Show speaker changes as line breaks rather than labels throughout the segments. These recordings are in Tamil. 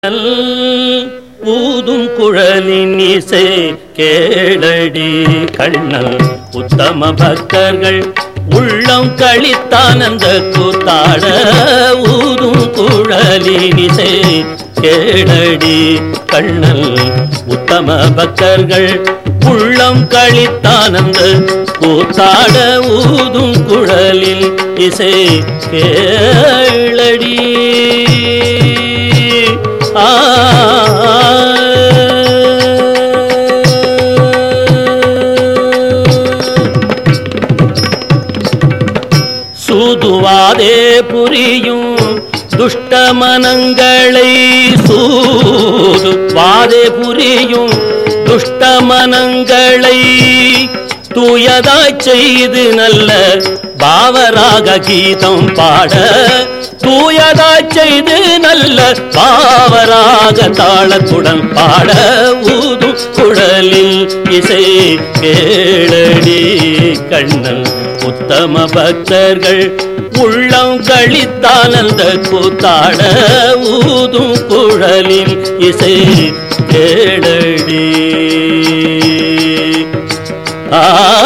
ஊதும் குழலின் இசை கேளடி கண்ணல் உத்தம பக்தர்கள் உள்ளம் கழித்தானந்த கூத்தாட ஊதும் குழலின் இசை கேளடி கண்ணல் உத்தம பக்தர்கள் உள்ளம் கழித்தானந்த கூத்தாட ஊதும் குழலில் இசை கேளடி ஆ சூதுவாதே புரியும் துஷ்ட மனங்களை சூதுவாதே புரியும் துஷ்ட மனங்களை தூயதாய் செய்து நல்ல பாவராக கீதம் பாட தூயதாய் செய்து நல்ல பாவராக தாளத்துடன் பாட ஊதும் குழலில் இசை கேளடி கண்ணன் உத்தம பக்தர்கள் உள்ளம் கழித்தானந்த கூத்தாட ஊதும் குழலில் இசை கேளடி ஆ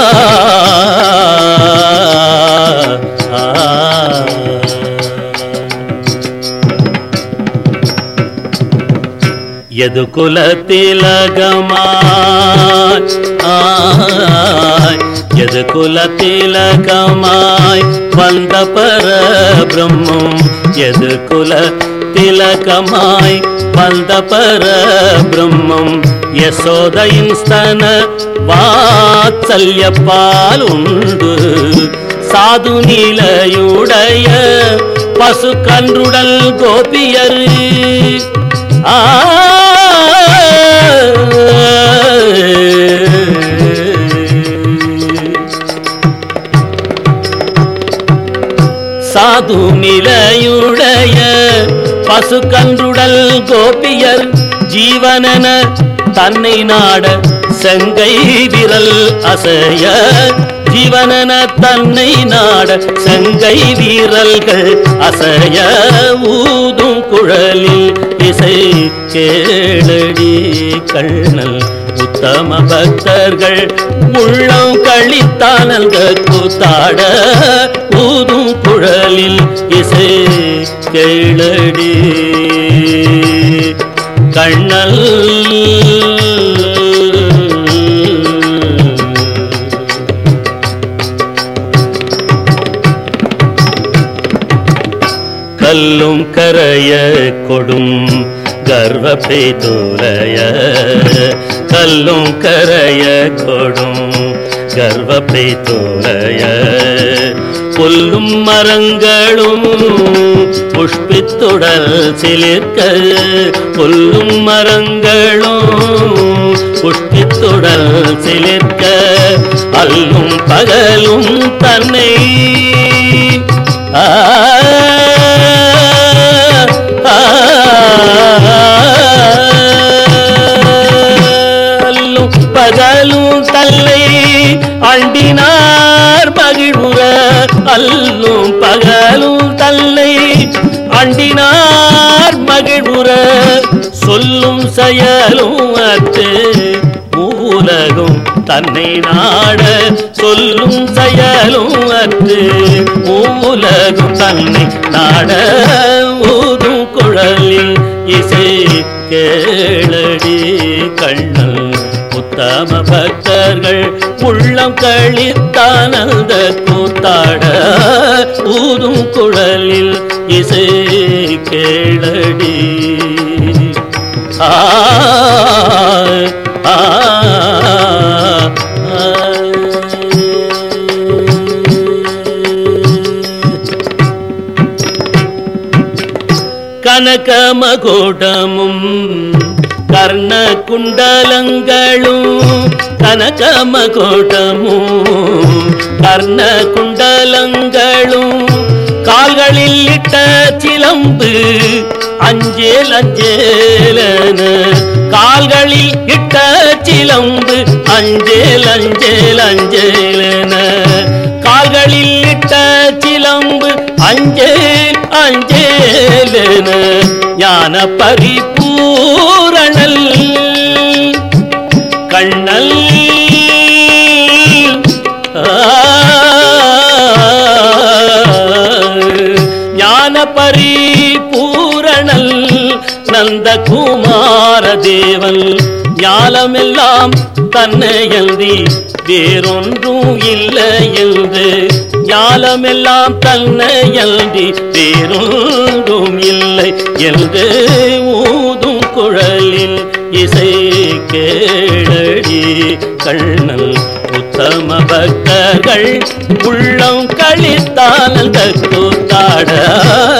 எது குலத்திலகமாய் ஆய், எது குலத்திலகமாய் வந்த பர பிரம்மம் எது குல திலகமாய் வந்த பர பிரம்மம் யசோதையின் ஸ்தன வாத்சல்ய பாலுண்டு சாது நிலையுடைய பசு கன்றுடல் கோபியர் ஆ சாது நிலையுடைய பசு கன்றுடல் கோபியர் ஜீவனன தன்னை நாட செங்கை விரல் அசைய ஜீவனன தன்னை நாட செங்கை வீரல்கள் அசைய ஊதும் குழலில் இசை கேளடி கண்ணல் உத்தம பக்தர்கள் உள்ளம் கழித்தானல்க கூத்தாட ஊதும் குழலில் இசை கேளடி கண்ணல் கல்லும் கரைய கொடும் கர்வப்பை தூரைய கல்லும் கரைய கொடும் கர்வப்பை தூரைய புல்லும் மரங்களும் புஷ்பித்துடல் சிலிர்க்க புல்லும் மரங்களும் புஷ்பித்துடல் சிலிர்க்க அல்லும் பகலும் தன்னை ஆ அல்லும் பகலும் தல்லை அண்டினார் மகிழ்வுற அல்லும் பகலும் தல்லை அண்டினார் மகிழ்வுற சொல்லும் செயலும் அத்து மூலகும் தன்னை நாட சொல்லும் செயலும் அற்று மூலகும் தன்னை நாட ஊதும் குழலில் இசை கேளடி கண்ணல் உத்தம பக்தர்கள் உள்ளம் கழித்தானந்த கூத்தாட ஊதும் குழலில் இசை கேளடி ஆ ஆ கனகமகுடமும் கர்ண குண்டலங்களும் கனகமகுடமும் கர்ண குண்டலங்களும் கால்களில் இட்ட சிலம்பு அஞ்சேல் அஞ்சேலன கால்களில் இட்ட சிலம்பு அஞ்சேல் அஞ்சேல் அஞ்சேலன கால்களில் இட்ட சிலம்பு அஞ்சேல் அஞ்சேலென ஞான பரிபூரண பூரணல் கண்ணல் ஞான பரிபூரணல் நந்தகுமார தேவன் ஞாலமெல்லாம் தன்னையந்தி வேறொன்றும் இல்லை என்று ஞாலமெல்லாம் தன்னையந்தி வேறொன்றும் இல்லை என்று ஊதும் குழலில் இசை கேளடி கண்ணன் உத்தம பக்தர்கள் உள்ளம் கழித்தால் அந்த கூத்தாட